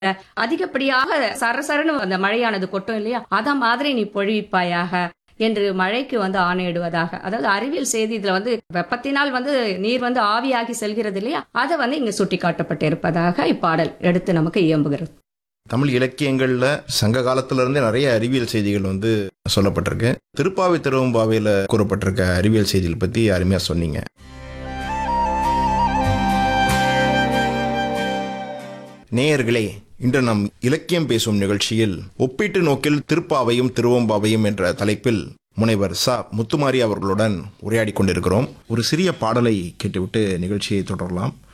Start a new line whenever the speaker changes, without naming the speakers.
அதிகப்படியாக சரசரன்னு அந்த மழையானது கொட்டும் இல்லையா அத மாதிரி நீ பொழிவிப்பாயாக என்று மழைக்கு வந்து ஆணையிடுவதாக அதாவது அறிவியல் செய்தி இதுல வந்து வெப்பத்தினால் வந்து நீர் வந்து ஆவியாகி செல்கிறது இல்லையா அதை வந்து இங்கு சுட்டிக்காட்டப்பட்டிருப்பதாக இப்பாடல் எடுத்து நமக்கு இயம்புகிறது
தமிழ் இலக்கியங்கள்ல சங்க காலத்துல இருந்தே நிறைய அறிவியல் செய்திகள் வந்து சொல்லப்பட்டிருக்கு திருப்பாவை திருவம்பாவையில கூறப்பட்டிருக்க அறிவியல் செய்திகள் பத்தி அருமையா சொன்னீங்க நேயர்களே இன்று நம் இலக்கியம் பேசும் நிகழ்ச்சியில் ஒப்பீட்டு நோக்கில் திருப்பாவையும் திருவம்பாவையும் என்ற தலைப்பில் முனைவர் ச முத்துமாரி அவர்களுடன் உரையாடி கொண்டிருக்கிறோம் ஒரு சிறிய பாடலை கேட்டுவிட்டு நிகழ்ச்சியை தொடரலாம்